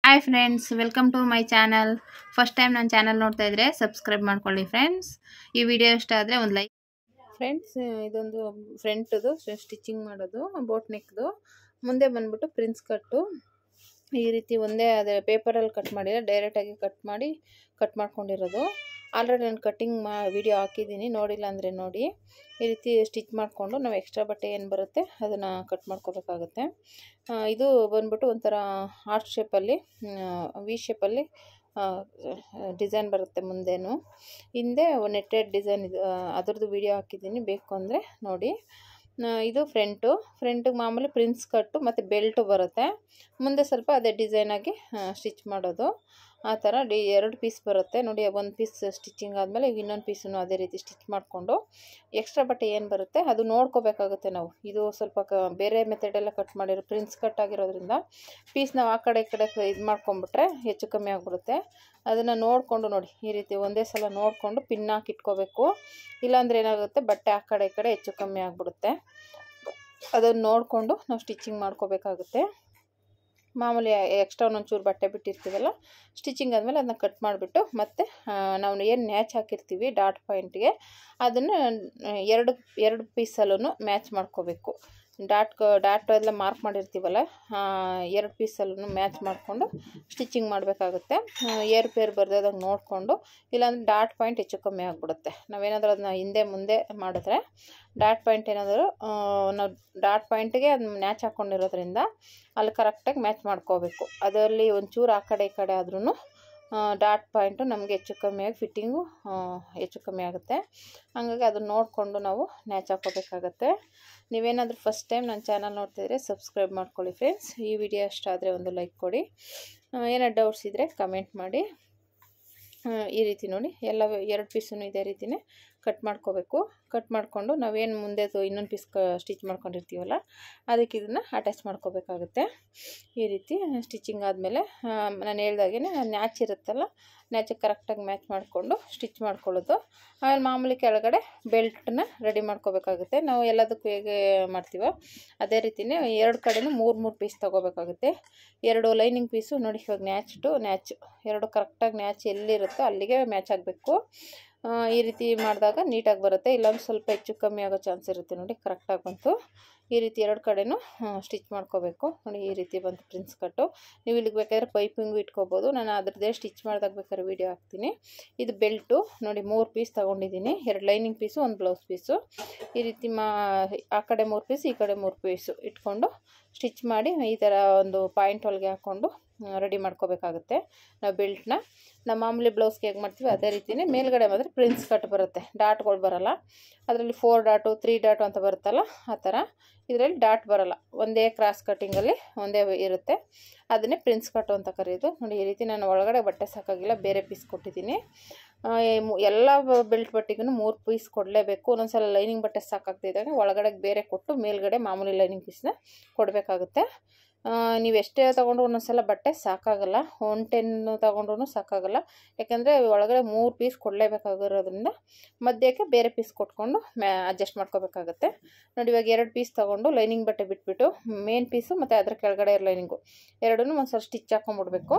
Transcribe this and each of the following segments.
Hi friends welcome to my channel first time ನನ್ನ channel ನೋಡ್ತಾ ಇದ್ರೆ ಸಬ್ಸ್ಕ್ರೈಬ್ ಮಾಡ್ಕೊಳ್ಳಿ ಫ್ರೆಂಡ್ಸ್ ಈ ವಿಡಿಯೋ ಇಷ್ಟ ಆದರೆ ಒಂದು ಲೈಕ್ ಫ್ರೆಂಡ್ಸ್ ಇದೊಂದು ಫ್ರಂಟ್ದು ಸ್ಟಿಚಿಂಗ್ ಮಾಡೋದು ಬೋಟ್ ನೆಕ್ದು ಮುಂದೆ ಬಂದ್ಬಿಟ್ಟು ಪ್ರಿನ್ಸ್ ಕಟ್ಟು ಈ ರೀತಿ ಒಂದೇ ಅದೇ ಪೇಪರಲ್ಲಿ ಕಟ್ ಮಾಡಿಲ್ಲ ಡೈರೆಕ್ಟಾಗಿ ಕಟ್ ಮಾಡಿ ಕಟ್ ಮಾಡ್ಕೊಂಡಿರೋದು ಆಲ್ರೆಡಿ ನಾನು ಕಟ್ಟಿಂಗ್ ಮಾ ವಿಡಿಯೋ ಹಾಕಿದ್ದೀನಿ ನೋಡಿಲ್ಲ ಅಂದರೆ ನೋಡಿ ಈ ರೀತಿ ಸ್ಟಿಚ್ ಮಾಡಿಕೊಂಡು ನಾವು ಎಕ್ಸ್ಟ್ರಾ ಬಟ್ಟೆ ಏನು ಬರುತ್ತೆ ಅದನ್ನು ಕಟ್ ಮಾಡ್ಕೋಬೇಕಾಗುತ್ತೆ ಆ, ಇದು ಬಂದ್ಬಿಟ್ಟು ಒಂಥರ ಹಾರ್ಟ್ ಶೇಪಲ್ಲಿ ವಿ ಶೇಪಲ್ಲಿ ಡಿಸೈನ್ ಬರುತ್ತೆ ಮುಂದೆನೂ ಹಿಂದೆ ನೆಟ್ಟೆಡ್ ಡಿಸೈನ್ ಇದು ಆ, ಅದ್ರದ್ದು ವಿಡಿಯೋ ಹಾಕಿದ್ದೀನಿ ಬೇಕು ಅಂದರೆ ನೋಡಿ ಆ, ಇದು ಫ್ರಂಟು ಫ್ರಂಟಿಗೆ ಮಾಮೂಲಿ ಪ್ರಿನ್ಸ್ ಕಟ್ಟು ಮತ್ತು ಬೆಲ್ಟು ಬರುತ್ತೆ ಮುಂದೆ ಸ್ವಲ್ಪ ಅದೇ ಡಿಸೈನಾಗಿ ಸ್ಟಿಚ್ ಮಾಡೋದು ಆ ಥರ ಡಿ ಎರಡು ಪೀಸ್ ಬರುತ್ತೆ ನೋಡಿ ಒಂದು ಪೀಸ್ ಸ್ಟಿಚಿಂಗ್ ಆದಮೇಲೆ ಇನ್ನೊಂದು ಪೀಸನ್ನು ಅದೇ ರೀತಿ ಸ್ಟಿಚ್ ಮಾಡಿಕೊಂಡು ಎಕ್ಸ್ಟ್ರಾ ಬಟ್ಟೆ ಏನು ಬರುತ್ತೆ ಅದು ನೋಡ್ಕೋಬೇಕಾಗುತ್ತೆ ನಾವು ಇದು ಸ್ವಲ್ಪ ಕ ಬೇರೆ ಮೆಥಡೆಲ್ಲ ಕಟ್ ಮಾಡಿರೋ ಪ್ರಿನ್ಸ್ ಕಟ್ ಆಗಿರೋದ್ರಿಂದ ಪೀಸ್ ನಾವು ಆ ಕಡೆ ಈ ಕಡೆ ಇದು ಮಾಡ್ಕೊಂಬಿಟ್ರೆ ಹೆಚ್ಚು ಕಮ್ಮಿ ಆಗಿಬಿಡುತ್ತೆ ಅದನ್ನು ನೋಡಿಕೊಂಡು ನೋಡಿ ಈ ರೀತಿ ಒಂದೇ ಸಲ ನೋಡಿಕೊಂಡು ಪಿನ್ ಹಾಕಿ ಇಟ್ಕೋಬೇಕು ಇಲ್ಲಾಂದ್ರೆ ಏನಾಗುತ್ತೆ ಬಟ್ಟೆ ಆ ಕಡೆ ಈ ಕಡೆ ಹೆಚ್ಚು ಕಮ್ಮಿ ಆಗಿಬಿಡುತ್ತೆ ಅದನ್ನು ನೋಡಿಕೊಂಡು ನಾವು ಸ್ಟಿಚಿಂಗ್ ಮಾಡ್ಕೋಬೇಕಾಗುತ್ತೆ ಮಾಮೂಲಿ ಎಕ್ಸ್ಟ್ರಾ ಒಂದೊಂಚೂರು ಬಟ್ಟೆ ಬಿಟ್ಟಿರ್ತೀವಲ್ಲ ಸ್ಟಿಚಿಂಗ್ ಆದಮೇಲೆ ಅದನ್ನ ಕಟ್ ಮಾಡಿಬಿಟ್ಟು ಮತ್ತು ನಾವು ಏನು ಮ್ಯಾಚ್ ಹಾಕಿರ್ತೀವಿ ಡಾಟ್ ಪಾಯಿಂಟ್ಗೆ ಅದನ್ನು ಎರಡು ಎರಡು ಪೀಸಲ್ಲೂ ಮ್ಯಾಚ್ ಮಾಡ್ಕೋಬೇಕು ಡಾಟ್ ಡಾಟ್ ಎಲ್ಲ ಮಾರ್ಕ್ ಮಾಡಿರ್ತೀವಲ್ಲ ಎರಡು ಪೀಸಲ್ಲೂ ಮ್ಯಾಚ್ ಮಾಡಿಕೊಂಡು ಸ್ಟಿಚಿಂಗ್ ಮಾಡಬೇಕಾಗುತ್ತೆ ಏರ್ ಪೇರ್ ಬರ್ದಂಗೆ ನೋಡಿಕೊಂಡು ಇಲ್ಲಾಂದರೆ ಡಾಟ್ ಪಾಯಿಂಟ್ ಹೆಚ್ಚು ಕಮ್ಮಿ ಆಗಿಬಿಡುತ್ತೆ ನಾವೇನಾದರೂ ಅದನ್ನ ಹಿಂದೆ ಮುಂದೆ ಮಾಡಿದ್ರೆ ಡಾಟ್ ಪಾಯಿಂಟ್ ಏನಾದರೂ ನಾವು ಡಾಟ್ ಪಾಯಿಂಟಿಗೆ ಅದು ಮ್ಯಾಚ್ ಹಾಕ್ಕೊಂಡಿರೋದ್ರಿಂದ ಅಲ್ಲಿ ಕರೆಕ್ಟಾಗಿ ಮ್ಯಾಚ್ ಮಾಡ್ಕೋಬೇಕು ಅದರಲ್ಲಿ ಒಂಚೂರು ಆ ಕಡೆ ಈ ಕಡೆ ಆದ್ರೂ ಡಾಟ್ ಪಾಯಿಂಟು ನಮಗೆ ಹೆಚ್ಚು ಕಮ್ಮಿಯಾಗಿ ಫಿಟ್ಟಿಂಗು ಹೆಚ್ಚು ಕಮ್ಮಿ ಆಗುತ್ತೆ ಹಾಗಾಗಿ ಅದನ್ನು ನೋಡಿಕೊಂಡು ನಾವು ನ್ಯಾಚ್ ಹಾಕೋಬೇಕಾಗತ್ತೆ ನೀವೇನಾದರೂ ಫಸ್ಟ್ ಟೈಮ್ ನನ್ನ ಚಾನಲ್ ನೋಡ್ತಿದ್ರೆ ಸಬ್ಸ್ಕ್ರೈಬ್ ಮಾಡ್ಕೊಳ್ಳಿ ಫ್ರೆಂಡ್ಸ್ ಈ ವಿಡಿಯೋ ಇಷ್ಟ ಆದರೆ ಒಂದು ಲೈಕ್ ಕೊಡಿ ಏನಾದ್ರು ಡೌಟ್ಸ್ ಇದ್ದರೆ ಕಮೆಂಟ್ ಮಾಡಿ ಆ, ಈ ರೀತಿ ನೋಡಿ ಎಲ್ಲ ಎರಡು ಪೀಸನ್ನು ಇದೇ ರೀತಿಯೇ ಕಟ್ ಮಾಡ್ಕೋಬೇಕು ಕಟ್ ಮಾಡಿಕೊಂಡು ನಾವೇನು ಮುಂದೆದು ಇನ್ನೊಂದು ಪೀಸ್ ಕ ಸ್ಟಿಚ್ ಮಾಡ್ಕೊಂಡಿರ್ತೀವಲ್ಲ ಅದಕ್ಕೆ ಇದನ್ನು ಅಟ್ಯಾಚ್ ಮಾಡ್ಕೋಬೇಕಾಗುತ್ತೆ ಈ ರೀತಿ ಸ್ಟಿಚಿಂಗ್ ಆದಮೇಲೆ ನಾನು ಹೇಳ್ದಾಗೆ ನ್ಯಾಚ್ ಇರುತ್ತಲ್ಲ ನ್ಯಾಚಿಗೆ ಕರೆಕ್ಟಾಗಿ ಮ್ಯಾಚ್ ಮಾಡಿಕೊಂಡು ಸ್ಟಿಚ್ ಮಾಡ್ಕೊಳ್ಳೋದು ಆಮೇಲೆ ಮಾಮೂಲಿ ಕೆಳಗಡೆ ಬೆಲ್ಟನ್ನ ರೆಡಿ ಮಾಡ್ಕೋಬೇಕಾಗುತ್ತೆ ನಾವು ಎಲ್ಲದಕ್ಕೂ ಹೇಗೆ ಮಾಡ್ತೀವೋ ಅದೇ ರೀತಿಯೇ ಎರಡು ಕಡೆನೂ ಮೂರು ಮೂರು ಪೀಸ್ ತೊಗೋಬೇಕಾಗುತ್ತೆ ಎರಡು ಲೈನಿಂಗ್ ಪೀಸು ನೋಡಿ ಇವಾಗ ನ್ಯಾಚ್ ಟು ನ್ಯಾಚ್ ಎರಡು ಕರೆಕ್ಟಾಗಿ ನ್ಯಾಚ್ ಎಲ್ಲಿರುತ್ತೋ ಅಲ್ಲಿಗೆ ಮ್ಯಾಚ್ ಆಗಬೇಕು ಈ ರೀತಿ ಮಾಡಿದಾಗ ನೀಟಾಗಿ ಬರುತ್ತೆ ಇಲ್ಲಾಂದ್ರೆ ಸ್ವಲ್ಪ ಹೆಚ್ಚು ಕಮ್ಮಿ ಆಗೋ ಚಾನ್ಸ್ ಇರುತ್ತೆ ನೋಡಿ ಕರೆಕ್ಟಾಗಿ ಬಂತು ಈ ರೀತಿ ಎರಡು ಕಡೆನೂ ಸ್ಟಿಚ್ ಮಾಡ್ಕೋಬೇಕು ನೋಡಿ ಈ ರೀತಿ ಬಂತು ಪ್ರಿನ್ಸ್ ಕಟ್ಟು ನೀವು ಇಲ್ಲಿಗೆ ಬೇಕಾದ್ರೆ ಪೈಪಿಂಗು ಇಟ್ಕೋಬೋದು ನಾನು ಅದ್ರದ್ದೇ ಸ್ಟಿಚ್ ಮಾಡಿದಾಗ ಬೇಕಾದ್ರೆ ವೀಡಿಯೋ ಹಾಕ್ತೀನಿ ಇದು ಬೆಲ್ಟು ನೋಡಿ ಮೂರು ಪೀಸ್ ತೊಗೊಂಡಿದ್ದೀನಿ ಎರಡು ಲೈನಿಂಗ್ ಪೀಸು ಒಂದು ಬ್ಲೌಸ್ ಪೀಸು ಈ ರೀತಿ ಮಾ ಆ ಕಡೆ ಮೂರು ಪೀಸ್ ಈ ಕಡೆ ಮೂರು ಪೀಸು ಇಟ್ಕೊಂಡು ಸ್ಟಿಚ್ ಮಾಡಿ ಈ ಥರ ಒಂದು ಪಾಯಿಂಟ್ ಒಳಗೆ ಹಾಕ್ಕೊಂಡು ರೆಡಿ ಮಾಡ್ಕೋಬೇಕಾಗುತ್ತೆ ನಾವು ಬೆಲ್ಟ್ನ ನಾವು ಮಾಮೂಲಿ ಬ್ಲೌಸ್ಗೆ ಹೇಗೆ ಮಾಡ್ತೀವಿ ಅದೇ ರೀತಿಯೇ ಮೇಲ್ಗಡೆ ಮಾತ್ರ ಪ್ರಿನ್ಸ್ ಕಟ್ ಬರುತ್ತೆ ಡಾಟ್ಗಳು ಬರೋಲ್ಲ ಅದರಲ್ಲಿ ಫೋರ್ ಡಾಟು ತ್ರೀ ಡಾಟು ಅಂತ ಬರುತ್ತಲ್ಲ ಆ ಥರ ಇದರಲ್ಲಿ ಡಾಟ್ ಬರೋಲ್ಲ ಒಂದೇ ಕ್ರಾಸ್ ಕಟ್ಟಿಂಗಲ್ಲಿ ಒಂದೇ ಇರುತ್ತೆ ಅದನ್ನೇ ಪ್ರಿನ್ಸ್ ಕಟ್ಟು ಅಂತ ಕರೆಯೋದು ನೋಡಿ ಈ ರೀತಿ ನಾನು ಒಳಗಡೆ ಬಟ್ಟೆ ಸಾಕಾಗಿಲ್ಲ ಬೇರೆ ಪೀಸ್ ಕೊಟ್ಟಿದ್ದೀನಿ ಆ, ಈ ಮು- ಎಲ್ಲ ಬೆಲ್ಟ್ ಬಟ್ಟೆಗೂ ಮೂರು ಪೀಸ್ ಕೊಡಲೇಬೇಕು ಒಂದೊಂದ್ಸಲ ಲೈನಿಂಗ್ ಬಟ್ಟೆ ಸಾಕಾಗ್ತಿದ್ದಾಗ ಒಳಗಡೆ ಬೇರೆ ಕೊಟ್ಟು ಮೇಲ್ಗಡೆ ಮಾಮೂಲಿ ಲೈನಿಂಗ್ ಪೀಸ್ನ ಕೊಡಬೇಕಾಗುತ್ತೆ ನೀವು ಎಷ್ಟೇ ತೊಗೊಂಡ್ರು ಒಂದೊಂದ್ಸಲ ಬಟ್ಟೆ ಸಾಕಾಗಲ್ಲ ಒನ್ ಟೆನ್ ತೊಗೊಂಡ್ರು ಸಾಕಾಗಲ್ಲ ಯಾಕೆಂದರೆ ಒಳಗಡೆ ಮೂರು ಪೀಸ್ ಕೊಡಲೇಬೇಕಾಗಿರೋದ್ರಿಂದ ಮಧ್ಯಕ್ಕೆ ಬೇರೆ ಪೀಸ್ ಕೊಟ್ಕೊಂಡು ಮ್ಯಾ ಅಡ್ಜಸ್ಟ್ ಮಾಡ್ಕೋಬೇಕಾಗತ್ತೆ ನೋಡಿ ಇವಾಗ ಎರಡು ಪೀಸ್ ತೊಗೊಂಡು ಲೈನಿಂಗ್ ಬಟ್ಟೆ ಬಿಟ್ಬಿಟ್ಟು ಮೇನ್ ಪೀಸು ಮತ್ತು ಅದ್ರ ಕೆಳಗಡೆ ಲೈನಿಂಗು ಎರಡನ್ನೂ ಒಂದು ಸ್ವಲ್ಪ ಸ್ಟಿಚ್ ಹಾಕೊಂಡ್ಬಿಡ್ಬೇಕು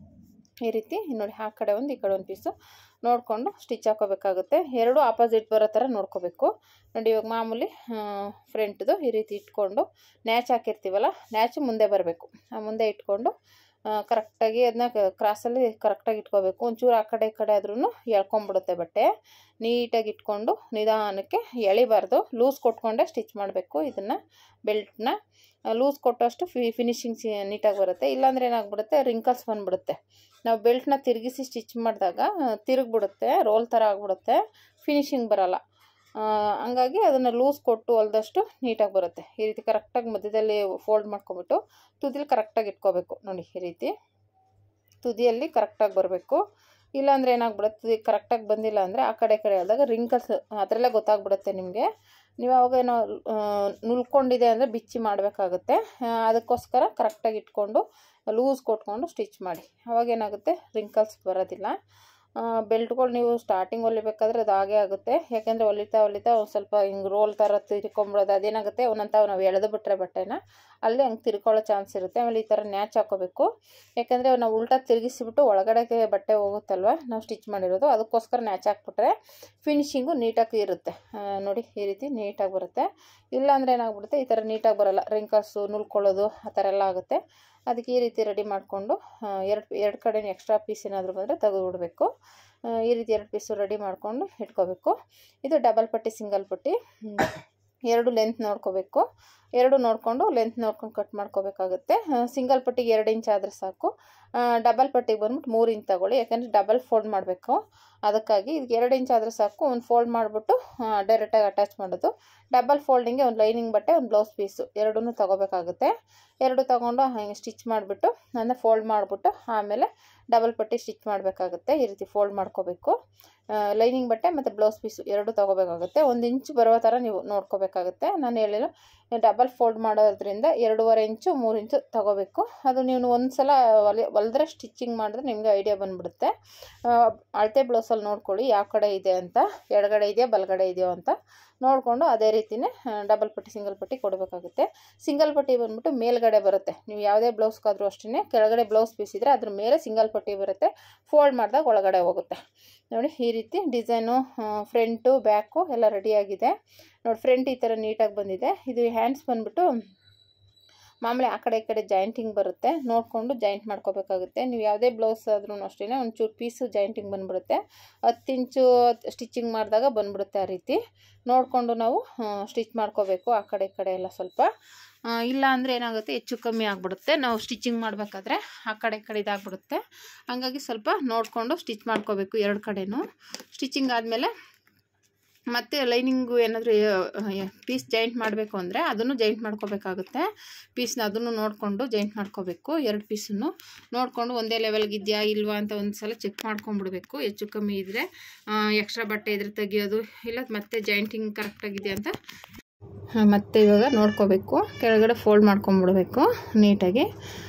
ಈ ರೀತಿ ನೋಡಿ ಆ ಕಡೆ ಒಂದು ಈ ಕಡೆ ಒಂದು ಪೀಸು ನೋಡಿಕೊಂಡು ಸ್ಟಿಚ್ ಹಾಕೋಬೇಕಾಗುತ್ತೆ ಎರಡು ಆಪೋಸಿಟ್ ಬರೋ ಥರ ನೋಡ್ಕೋಬೇಕು ನೋಡಿ ಇವಾಗ ಮಾಮೂಲಿ ಫ್ರಂಟ್ದು ಈ ರೀತಿ ಇಟ್ಕೊಂಡು ನ್ಯಾಚ್ ಹಾಕಿರ್ತೀವಲ್ಲ ನ್ಯಾಚ್ ಮುಂದೆ ಬರಬೇಕು ಆ ಮುಂದೆ ಇಟ್ಕೊಂಡು ಕರೆಕ್ಟಾಗಿ ಅದನ್ನ ಕ್ರಾಸಲ್ಲಿ ಕರೆಕ್ಟಾಗಿ ಇಟ್ಕೋಬೇಕು ಒಂಚೂರು ಆ ಕಡೆ ಈ ಕಡೆ ಆದ್ರೂ ಎಳ್ಕೊಂಬಿಡುತ್ತೆ ಬಟ್ಟೆ ನೀಟಾಗಿ ಇಟ್ಕೊಂಡು ನಿಧಾನಕ್ಕೆ ಎಳಿಬಾರ್ದು ಲೂಸ್ ಕೊಟ್ಕೊಂಡೆ ಸ್ಟಿಚ್ ಮಾಡಬೇಕು ಇದನ್ನು ಬೆಲ್ಟ್ನ ಲೂಸ್ ಕೊಟ್ಟಷ್ಟು ಫಿ ಫಿನಿಶಿಂಗ್ ನೀಟಾಗಿ ಬರುತ್ತೆ ಇಲ್ಲಾಂದ್ರೆ ಏನಾಗ್ಬಿಡುತ್ತೆ ರಿಂಕಲ್ಸ್ ಬಂದ್ಬಿಡುತ್ತೆ ನಾವು ಬೆಲ್ಟ್ನ ತಿರುಗಿಸಿ ಸ್ಟಿಚ್ ಮಾಡಿದಾಗ ತಿರುಗಿಬಿಡುತ್ತೆ ರೋಲ್ ಥರ ಆಗಿಬಿಡುತ್ತೆ ಫಿನಿಶಿಂಗ್ ಬರಲ್ಲ ಆ, ಹಂಗಾಗಿ ಅದನ್ನು ಲೂಸ್ ಕೊಟ್ಟು ಹೊಲ್ದಷ್ಟು ನೀಟಾಗಿ ಬರುತ್ತೆ ಈ ರೀತಿ ಕರೆಕ್ಟಾಗಿ ಮಧ್ಯದಲ್ಲಿ ಫೋಲ್ಡ್ ಮಾಡ್ಕೊಬಿಟ್ಟು ತುದಿಲಿ ಕರೆಕ್ಟಾಗಿ ಇಟ್ಕೋಬೇಕು ನೋಡಿ ಈ ರೀತಿ ತುದಿಯಲ್ಲಿ ಕರೆಕ್ಟಾಗಿ ಬರಬೇಕು ಇಲ್ಲಾಂದರೆ ಏನಾಗ್ಬಿಡುತ್ತೆ ತುದಿ ಕರೆಕ್ಟಾಗಿ ಬಂದಿಲ್ಲ ಅಂದರೆ ಆ ಕಡೆ ಈ ಕಡೆ ಆದಾಗ ರಿಂಕಲ್ಸ್ ಅದರಲ್ಲೇ ಗೊತ್ತಾಗ್ಬಿಡುತ್ತೆ ನಿಮಗೆ ನೀವು ಅವಾಗ ಏನೋ ಆ, ನುಲ್ಕೊಂಡಿದೆ ಅಂದರೆ ಬಿಚ್ಚಿ ಮಾಡಬೇಕಾಗುತ್ತೆ ಅದಕ್ಕೋಸ್ಕರ ಕರೆಕ್ಟಾಗಿ ಇಟ್ಕೊಂಡು ಲೂಸ್ ಕೊಟ್ಕೊಂಡು ಸ್ಟಿಚ್ ಮಾಡಿ ಅವಾಗ ಏನಾಗುತ್ತೆ ರಿಂಕಲ್ಸ್ ಬರೋದಿಲ್ಲ ಬೆಲ್ಟ್ಗಳು ನೀವು ಸ್ಟಾರ್ಟಿಂಗ್ ಹೊಲಿಬೇಕಾದ್ರೆ ಅದು ಹಾಗೇ ಆಗುತ್ತೆ ಯಾಕೆಂದರೆ ಹೊಲಿತಾ ಹೊಲಿತಾ ಒಂದು ಸ್ವಲ್ಪ ಹಿಂಗೆ ರೋಲ್ ಥರ ತಿರ್ಕೊಂಬಿಡೋದು ಅದೇನಾಗುತ್ತೆ ಒಂದೊಂದು ನಾವು ಎಳೆದು ಬಿಟ್ಟರೆ ಬಟ್ಟೆನ ಅಲ್ಲಿ ಹಂಗೆ ತಿರ್ಕೊಳ್ಳೋ ಚಾನ್ಸ್ ಇರುತ್ತೆ ಆಮೇಲೆ ಈ ಥರ ನ್ಯಾಚ್ ಹಾಕೋಬೇಕು ಯಾಕೆಂದರೆ ನಾವು ಉಲ್ಟಾ ತಿರುಗಿಸಿಬಿಟ್ಟು ಒಳಗಡೆಗೆ ಬಟ್ಟೆ ಹೋಗುತ್ತಲ್ವ ನಾವು ಸ್ಟಿಚ್ ಮಾಡಿರೋದು ಅದಕ್ಕೋಸ್ಕರ ನ್ಯಾಚ್ ಹಾಕ್ಬಿಟ್ರೆ ಫಿನಿಶಿಂಗು ನೀಟಾಗಿ ಇರುತ್ತೆ ಆ, ನೋಡಿ ಈ ರೀತಿ ನೀಟಾಗಿ ಬರುತ್ತೆ ಇಲ್ಲಾಂದರೆ ಏನಾಗ್ಬಿಡುತ್ತೆ ಈ ಥರ ನೀಟಾಗಿ ಬರೋಲ್ಲ ರಿಂಕಲ್ಸು ನುಲ್ಕೊಳ್ಳೋದು ಆ ಥರ ಎಲ್ಲ ಆಗುತ್ತೆ ಅದಕ್ಕೆ ಈ ರೀತಿ ರೆಡಿ ಮಾಡಿಕೊಂಡು ಎರಡು ಎರಡು ಕಡೆ ಎಕ್ಸ್ಟ್ರಾ ಪೀಸ್ ಏನಾದರೂ ಬಂದರೆ ತೆಗೆದುಬಿಡ್ಬೇಕು ಈ ರೀತಿ ಎರಡು ಪೀಸು ರೆಡಿ ಮಾಡಿಕೊಂಡು ಇಟ್ಕೋಬೇಕು ಇದು ಡಬಲ್ ಪಟ್ಟಿ ಸಿಂಗಲ್ ಪಟ್ಟಿ ಹ್ಮ್. ಎರಡು ಲೆಂತ್ ನೋಡ್ಕೋಬೇಕು ಎರಡು ನೋಡಿಕೊಂಡು ಲೆಂತ್ ನೋಡ್ಕೊಂಡು ಕಟ್ ಮಾಡ್ಕೋಬೇಕಾಗುತ್ತೆ ಸಿಂಗಲ್ ಪಟ್ಟಿಗೆ ಎರಡು ಇಂಚ್ ಆದರೆ ಸಾಕು ಡಬಲ್ ಪಟ್ಟಿಗೆ ಬಂದ್ಬಿಟ್ಟು ಮೂರು ಇಂಚ್ ತಗೊಳ್ಳಿ ಯಾಕಂದರೆ ಡಬಲ್ ಫೋಲ್ಡ್ ಮಾಡಬೇಕು ಅದಕ್ಕಾಗಿ ಇದಕ್ಕೆ ಎರಡು ಇಂಚ್ ಆದರೆ ಸಾಕು ಒಂದು ಫೋಲ್ಡ್ ಮಾಡಿಬಿಟ್ಟು ಡೈರೆಕ್ಟಾಗಿ ಅಟ್ಯಾಚ್ ಮಾಡೋದು ಡಬಲ್ ಫೋಲ್ಡಿಂಗ್ಗೆ ಒಂದು ಲೈನಿಂಗ್ ಬಟ್ಟೆ ಒಂದು ಬ್ಲೌಸ್ ಪೀಸು ಎರಡೂ ತಗೋಬೇಕಾಗುತ್ತೆ ಎರಡು ತಗೊಂಡು ಹಾಗೆ ಸ್ಟಿಚ್ ಮಾಡಿಬಿಟ್ಟು ಅಂದರೆ ಫೋಲ್ಡ್ ಮಾಡಿಬಿಟ್ಟು ಆಮೇಲೆ ಡಬಲ್ ಪಟ್ಟಿ ಸ್ಟಿಚ್ ಮಾಡಬೇಕಾಗುತ್ತೆ ಈ ರೀತಿ ಫೋಲ್ಡ್ ಮಾಡ್ಕೋಬೇಕು ಲೈನಿಂಗ್ ಬಟ್ಟೆ ಮತ್ತು ಬ್ಲೌಸ್ ಪೀಸು ಎರಡು ತೊಗೋಬೇಕಾಗುತ್ತೆ ಒಂದು ಇಂಚ್ ಬರೋ ಥರ ನೀವು ನೋಡ್ಕೋಬೇಕಾಗುತ್ತೆ ನಾನು ಹೇಳಿಲ್ಲ ಡಬಲ್ ಫೋಲ್ಡ್ ಮಾಡೋದ್ರಿಂದ ಎರಡೂವರೆ ಇಂಚು ಮೂರು ಇಂಚು ತೊಗೋಬೇಕು ಅದು ನೀವು ಒಂದು ಸಲ ಹೊಲಿ ಹೊಲ್ದ್ರೆ ಸ್ಟಿಚಿಂಗ್ ಮಾಡಿದ್ರೆ ನಿಮಗೆ ಐಡಿಯಾ ಬಂದುಬಿಡುತ್ತೆ ಅಳತೆ ಬ್ಲೌಸಲ್ಲಿ ನೋಡ್ಕೊಳ್ಳಿ ಯಾವ ಕಡೆ ಇದೆ ಅಂತ ಎಡಗಡೆ ಇದೆಯಾ ಬಲಗಡೆ ಇದೆಯೋ ಅಂತ ನೋಡಿಕೊಂಡು ಅದೇ ರೀತಿಯೇ ಡಬಲ್ ಪಟ್ಟಿ ಸಿಂಗಲ್ ಪಟ್ಟಿ ಕೊಡಬೇಕಾಗುತ್ತೆ ಸಿಂಗಲ್ ಪಟ್ಟಿ ಬಂದ್ಬಿಟ್ಟು ಮೇಲ್ಗಡೆ ಬರುತ್ತೆ ನೀವು ಯಾವುದೇ ಬ್ಲೌಸ್ಗಾದರೂ ಅಷ್ಟೇ ಕೆಳಗಡೆ ಬ್ಲೌಸ್ ಪೀಸ್ ಇದ್ದರೆ ಅದ್ರ ಮೇಲೆ ಸಿಂಗಲ್ ಪಟ್ಟಿ ಬರುತ್ತೆ ಫೋಲ್ಡ್ ಮಾಡಿದಾಗ ಒಳಗಡೆ ಹೋಗುತ್ತೆ ನೋಡಿ ಈ ರೀತಿ ಡಿಸೈನು ಫ್ರಂಟು ಬ್ಯಾಕು ಎಲ್ಲ ರೆಡಿಯಾಗಿದೆ ನೋಡಿ ಫ್ರಂಟ್ ಈ ಥರ ನೀಟಾಗಿ ಬಂದಿದೆ ಇದು ಹ್ಯಾಂಡ್ಸ್ ಬಂದ್ಬಿಟ್ಟು ಮಾಮೂಲಿ ಆ ಕಡೆ ಈ ಕಡೆ ಜಾಯಿಂಟಿಂಗ್ ಬರುತ್ತೆ ನೋಡಿಕೊಂಡು ಜಾಯಿಂಟ್ ಮಾಡ್ಕೋಬೇಕಾಗುತ್ತೆ ನೀವು ಯಾವುದೇ ಬ್ಲೌಸ್ ಆದ್ರೂ ಅಷ್ಟೇ ಒಂಚೂರು ಪೀಸು ಜಾಯಿಂಟಿಂಗ್ ಬಂದ್ಬಿಡುತ್ತೆ ಹತ್ತು ಇಂಚು ಸ್ಟಿಚಿಂಗ್ ಮಾಡಿದಾಗ ಬಂದ್ಬಿಡುತ್ತೆ ಆ ರೀತಿ ನೋಡಿಕೊಂಡು ನಾವು ಸ್ಟಿಚ್ ಮಾಡ್ಕೋಬೇಕು ಆ ಕಡೆ ಈ ಕಡೆ ಎಲ್ಲ ಸ್ವಲ್ಪ ಆ, ಇಲ್ಲ ಅಂದರೆ ಏನಾಗುತ್ತೆ ಹೆಚ್ಚು ಕಮ್ಮಿ ಆಗಿಬಿಡುತ್ತೆ ನಾವು ಸ್ಟಿಚಿಂಗ್ ಮಾಡಬೇಕಾದ್ರೆ ಆ ಕಡೆ ಈ ಕಡೆ ಇದಾಗ್ಬಿಡುತ್ತೆ ಹಾಗಾಗಿ ಸ್ವಲ್ಪ ನೋಡಿಕೊಂಡು ಸ್ಟಿಚ್ ಮಾಡ್ಕೋಬೇಕು ಎರಡು ಕಡೆನೂ ಸ್ಟಿಚಿಂಗ್ ಆದಮೇಲೆ ಮತ್ತು ಲೈನಿಂಗು ಏನಾದರೂ ಪೀಸ್ ಜಾಯಿಂಟ್ ಮಾಡಬೇಕು ಅಂದರೆ ಅದನ್ನು ಜಾಯಿಂಟ್ ಮಾಡ್ಕೋಬೇಕಾಗುತ್ತೆ ಪೀಸ್ನ ಅದನ್ನು ನೋಡಿಕೊಂಡು ಜಾಯಿಂಟ್ ಮಾಡ್ಕೋಬೇಕು ಎರಡು ಪೀಸನ್ನು ನೋಡಿಕೊಂಡು ಒಂದೇ ಲೆವೆಲ್ಗೆ ಇದೆಯಾ ಇಲ್ವಾ ಅಂತ ಒಂದು ಸಲ ಚೆಕ್ ಮಾಡ್ಕೊಂಬಿಡ್ಬೇಕು ಹೆಚ್ಚು ಕಮ್ಮಿ ಇದ್ದರೆ ಎಕ್ಸ್ಟ್ರಾ ಬಟ್ಟೆ ಇದ್ರೆ ತೆಗಿಯೋದು ಇಲ್ಲ ಮತ್ತೆ ಜಾಯಿಂಟಿಂಗ್ ಕರೆಕ್ಟಾಗಿದೆ ಅಂತ ಆ, ಮತ್ತೆ ಇವಾಗ ನೋಡ್ಕೋಬೇಕು ಕೆಳಗಡೆ ಫೋಲ್ಡ್ ಮಾಡ್ಕೊಂಬಿಡ್ಬೇಕು ನೀಟಾಗಿ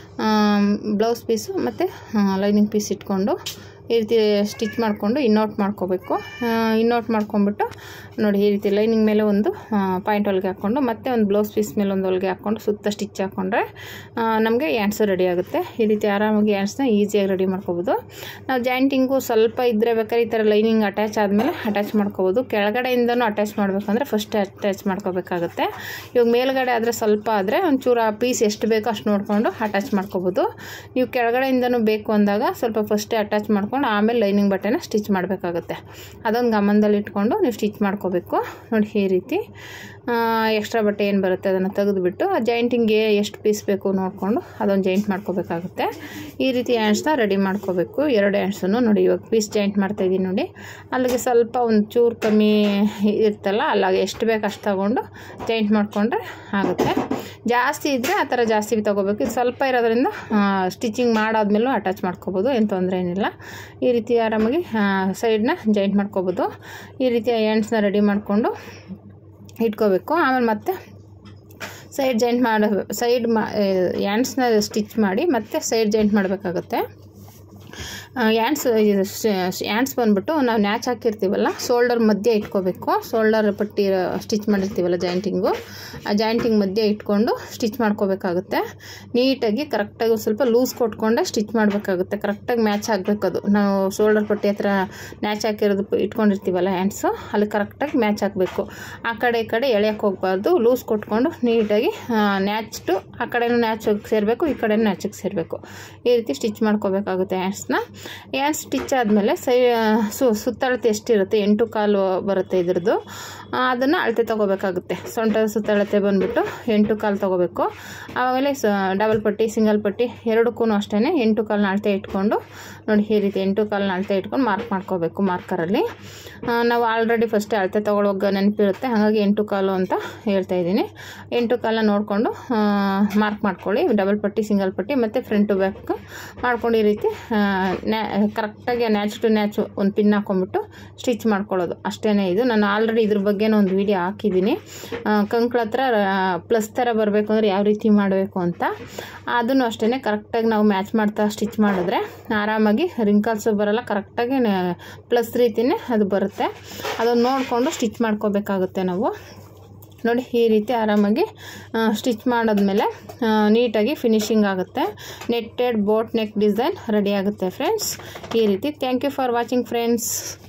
ಬ್ಲೌಸ್ ಪೀಸು ಮತ್ತು ಲೈನಿಂಗ್ ಪೀಸ್ ಇಟ್ಕೊಂಡು ಈ ರೀತಿ ಸ್ಟಿಚ್ ಮಾಡಿಕೊಂಡು ಇನ್ನೌಟ್ ಮಾಡ್ಕೋಬೇಕು ಇನ್ನೌಟ್ ಮಾಡ್ಕೊಂಬಿಟ್ಟು ನೋಡಿ ಈ ರೀತಿ ಲೈನಿಂಗ್ ಮೇಲೆ ಒಂದು ಪಾಯಿಂಟ್ ಹೊಲಿಗೆ ಹಾಕ್ಕೊಂಡು ಮತ್ತೆ ಒಂದು ಬ್ಲೌಸ್ ಪೀಸ್ ಮೇಲೆ ಒಂದು ಹೊಲಿಗೆ ಹಾಕ್ಕೊಂಡು ಸುತ್ತ ಸ್ಟಿಚ್ ಹಾಕ್ಕೊಂಡ್ರೆ ನಮಗೆ ಹ್ಯಾಂಡ್ಸು ರೆಡಿ ಆಗುತ್ತೆ ಈ ರೀತಿ ಆರಾಮಾಗಿ ಹ್ಯಾಂಡ್ಸ್ನ ಈಸಿಯಾಗಿ ರೆಡಿ ಮಾಡ್ಕೋಬೋದು ನಾವು ಜಾಯಿಂಟಿಂಗು ಸ್ವಲ್ಪ ಇದ್ದರೆ ಬೇಕಾದ್ರೆ ಈ ಥರ ಲೈನಿಂಗ್ ಅಟ್ಯಾಚ್ ಆದಮೇಲೆ ಅಟ್ಯಾಚ್ ಮಾಡ್ಕೋಬೋದು ಕೆಳಗಡೆಯಿಂದನೂ ಅಟ್ಯಾಚ್ ಮಾಡಬೇಕಂದ್ರೆ ಫಸ್ಟ್ ಅಟ್ಯಾಚ್ ಮಾಡ್ಕೋಬೇಕಾಗುತ್ತೆ ಇವಾಗ ಮೇಲ್ಗಡೆ ಆದರೆ ಸ್ವಲ್ಪ ಆದರೆ ಒಂಚೂರು ಆ ಪೀಸ್ ಎಷ್ಟು ಬೇಕೋ ಅಷ್ಟು ನೋಡಿಕೊಂಡು ಅಟ್ಯಾಚ್ ಮಾಡ್ಕೋಬೋದು ನೀವು ಕೆಳಗಡೆಯಿಂದನೂ ಬೇಕು ಅಂದಾಗ ಸ್ವಲ್ಪ ಫಸ್ಟೇ ಅಟ್ಯಾಚ್ ಮಾಡ್ಕೊಂಡು ಆಮೇಲೆ ಲೈನಿಂಗ್ ಬಟ್ಟೆನ ಸ್ಟಿಚ್ ಮಾಡಬೇಕಾಗುತ್ತೆ ಅದೊಂದು ಗಮನದಲ್ಲಿ ಇಟ್ಕೊಂಡು ನೀವು ಸ್ಟಿಚ್ ಮಾಡ್ಕೋಬೇಕು ನೋಡಿ ಈ ರೀತಿ ಎಕ್ಸ್ಟ್ರಾ ಬಟ್ಟೆ ಏನು ಬರುತ್ತೆ ಅದನ್ನು ತೆಗೆದುಬಿಟ್ಟು ಆ ಜಾಯಿಂಟಿಂಗ್ಗೆ ಎಷ್ಟು ಪೀಸ್ ಬೇಕು ನೋಡಿಕೊಂಡು ಅದೊಂದು ಜಾಯಿಂಟ್ ಮಾಡ್ಕೋಬೇಕಾಗುತ್ತೆ ಈ ರೀತಿ ಹ್ಯಾಂಡ್ಸ್ನ ರೆಡಿ ಮಾಡ್ಕೋಬೇಕು ಎರಡು ಹ್ಯಾಂಡ್ಸನ್ನು ನೋಡಿ ಇವಾಗ ಪೀಸ್ ಜಾಯಿಂಟ್ ಮಾಡ್ತಾಯಿದ್ದೀನಿ ನೋಡಿ ಅಲ್ಲಿಗೆ ಸ್ವಲ್ಪ ಒಂದು ಚೂರು ಕಮ್ಮಿ ಇರ್ತಲ್ಲ ಅಲ್ಲಾಗ ಎಷ್ಟು ಬೇಕು ಅಷ್ಟು ತಗೊಂಡು ಜಾಯಿಂಟ್ ಮಾಡಿಕೊಂಡ್ರೆ ಆಗುತ್ತೆ ಜಾಸ್ತಿ ಇದ್ದರೆ ಆ ಥರ ಜಾಸ್ತಿ ತೊಗೋಬೇಕು ಇದು ಸ್ವಲ್ಪ ಇರೋದ್ರಿಂದ ಸ್ಟಿಚಿಂಗ್ ಮಾಡಾದ್ಮೇಲೂ ಅಟ್ಯಾಚ್ ಮಾಡ್ಕೋಬೋದು ಏನು ತೊಂದರೆ ಏನಿಲ್ಲ ಈ ರೀತಿ ಆರಾಮಾಗಿ ಸೈಡ್ನ ಜಾಯಿಂಟ್ ಮಾಡ್ಕೋಬೋದು ಈ ರೀತಿ ಹ್ಯಾಂಡ್ಸ್ನ ರೆಡಿ ಮಾಡಿಕೊಂಡು ಇಟ್ಕೋಬೇಕು ಆಮೇಲೆ ಮತ್ತೆ ಸೈಡ್ ಜಾಯಿಂಟ್ ಮಾಡ ಸೈಡ್ ಮಾ ಹ್ಯಾಂಡ್ಸ್ನ ಸ್ಟಿಚ್ ಮಾಡಿ ಮತ್ತೆ ಸೈಡ್ ಜಾಯಿಂಟ್ ಮಾಡಬೇಕಾಗುತ್ತೆ ಹ್ಯಾಂಡ್ಸ್ ಹ್ಯಾಂಡ್ಸ್ ಬಂದ್ಬಿಟ್ಟು ನಾವು ನ್ಯಾಚ್ ಹಾಕಿರ್ತೀವಲ್ಲ ಶೋಲ್ಡರ್ ಮಧ್ಯೆ ಇಟ್ಕೋಬೇಕು ಶೋಲ್ಡರ್ ಪಟ್ಟಿ ಸ್ಟಿಚ್ ಮಾಡಿರ್ತೀವಲ್ಲ ಜಾಯಿಂಟಿಂಗು ಆ ಜಾಯಿಂಟಿಂಗ್ ಮಧ್ಯೆ ಇಟ್ಕೊಂಡು ಸ್ಟಿಚ್ ಮಾಡ್ಕೋಬೇಕಾಗುತ್ತೆ ನೀಟಾಗಿ ಕರೆಕ್ಟಾಗಿ ಸ್ವಲ್ಪ ಲೂಸ್ ಕೊಟ್ಕೊಂಡೆ ಸ್ಟಿಚ್ ಮಾಡಬೇಕಾಗುತ್ತೆ ಕರೆಕ್ಟಾಗಿ ಮ್ಯಾಚ್ ಆಗಬೇಕು ಅದು ನಾವು ಶೋಲ್ಡರ್ ಪಟ್ಟಿ ಹತ್ರ ನ್ಯಾಚ್ ಹಾಕಿರೋದು ಇಟ್ಕೊಂಡಿರ್ತೀವಲ್ಲ ಹ್ಯಾಂಡ್ಸು ಅಲ್ಲಿ ಕರೆಕ್ಟಾಗಿ ಮ್ಯಾಚ್ ಹಾಕಬೇಕು ಆ ಕಡೆ ಈ ಕಡೆ ಎಳೆಯೋಕ್ಕೆ ಹೋಗಬಾರ್ದು ಲೂಸ್ ಕೊಟ್ಕೊಂಡು ನೀಟಾಗಿ ನ್ಯಾಚ್ಟು ಆ ಕಡೆನೂ ನ್ಯಾಚಿಗೆ ಸೇರಬೇಕು ಈ ಕಡೆನೂ ನ್ಯಾಚಿಗೆ ಸೇರಬೇಕು ಈ ರೀತಿ ಸ್ಟಿಚ್ ಮಾಡ್ಕೋಬೇಕಾಗುತ್ತೆ ಹ್ಯಾಂಡ್ಸ್ನ ಹ್ಯಾಂಡ್ ಸ್ಟಿಚ್ ಆದಮೇಲೆ ಸೈ ಸು ಸುತ್ತಳತೆ ಎಷ್ಟಿರುತ್ತೆ ಎಂಟು ಕಾಲು ಬರುತ್ತೆ ಇದ್ರದ್ದು ಅದನ್ನು ಅಳತೆ ತೊಗೋಬೇಕಾಗುತ್ತೆ ಸೊಂಟದ ಸುತ್ತಳತೆ ಬಂದುಬಿಟ್ಟು ಎಂಟು ಕಾಲು ತೊಗೋಬೇಕು ಆಮೇಲೆ ಸ ಡಬಲ್ ಪಟ್ಟಿ ಸಿಂಗಲ್ ಪಟ್ಟಿ ಎರಡಕ್ಕೂ ಅಷ್ಟೇ ಎಂಟು ಕಾಲನ್ನ ಅಳತೆ ಇಟ್ಕೊಂಡು ನೋಡಿ ಈ ರೀತಿ ಎಂಟು ಕಾಲನ್ನ ಅಳತೆ ಇಟ್ಕೊಂಡು ಮಾರ್ಕ್ ಮಾಡ್ಕೋಬೇಕು ಮಾರ್ಕರಲ್ಲಿ ಆ, ನಾವು ಆಲ್ರೆಡಿ ಫಸ್ಟ್ ಅಳತೆ ತೊಗೊಳುವಾಗ ನೆನಪಿರುತ್ತೆ ಹಾಗಾಗಿ ಎಂಟು ಕಾಲು ಅಂತ ಹೇಳ್ತಾ ಇದ್ದೀನಿ ಎಂಟು ಕಾಲನ್ನ ನೋಡಿಕೊಂಡು ಮಾರ್ಕ್ ಮಾಡ್ಕೊಳ್ಳಿ ಡಬಲ್ ಪಟ್ಟಿ ಸಿಂಗಲ್ ಪಟ್ಟಿ ಮತ್ತು ಫ್ರಂಟ್ ಟು ಬ್ಯಾಕ್ ಮಾಡ್ಕೊಂಡು ಈ ರೀತಿ ನ್ಯಾ ಕರೆಕ್ಟಾಗಿ ನ್ಯಾಚ್ ಟು ನ್ಯಾಚು ಒಂದು ಪಿನ್ ಹಾಕೊಂಡ್ಬಿಟ್ಟು ಸ್ಟಿಚ್ ಮಾಡ್ಕೊಳ್ಳೋದು ಅಷ್ಟೇ ಇದು ನಾನು ಆಲ್ರೆಡಿ ಇದ್ರ ಬಗ್ಗೆನೂ ಒಂದು ವಿಡಿಯೋ ಹಾಕಿದ್ದೀನಿ ಕಂಕ್ಳ ಹತ್ರ ಪ್ಲಸ್ ಥರ ಬರಬೇಕು ಅಂದರೆ ಯಾವ ರೀತಿ ಮಾಡಬೇಕು ಅಂತ ಅದನ್ನು ಅಷ್ಟೇ ಕರೆಕ್ಟಾಗಿ ನಾವು ಮ್ಯಾಚ್ ಮಾಡ್ತಾ ಸ್ಟಿಚ್ ಮಾಡಿದ್ರೆ ಆರಾಮಾಗಿ ರಿಂಕಲ್ಸು ಬರೋಲ್ಲ ಕರೆಕ್ಟಾಗಿ ಪ್ಲಸ್ ರೀತಿಯೇ ಅದು ಬರುತ್ತೆ ಅದನ್ನು ನೋಡಿಕೊಂಡು ಸ್ಟಿಚ್ ಮಾಡ್ಕೋಬೇಕಾಗುತ್ತೆ ನಾವು ನೋಡಿ ಈ ರೀತಿ ಆರಾಮಾಗಿ ಸ್ಟಿಚ್ ಮಾಡಾದ್ಮೇಲೆ ನೀಟಾಗಿ ಫಿನಿಶಿಂಗ್ ಆಗುತ್ತೆ netted boat neck design ready ಆಗುತ್ತೆ ಫ್ರೆಂಡ್ಸ್ ಈ ರೀತಿ thank you for watching friends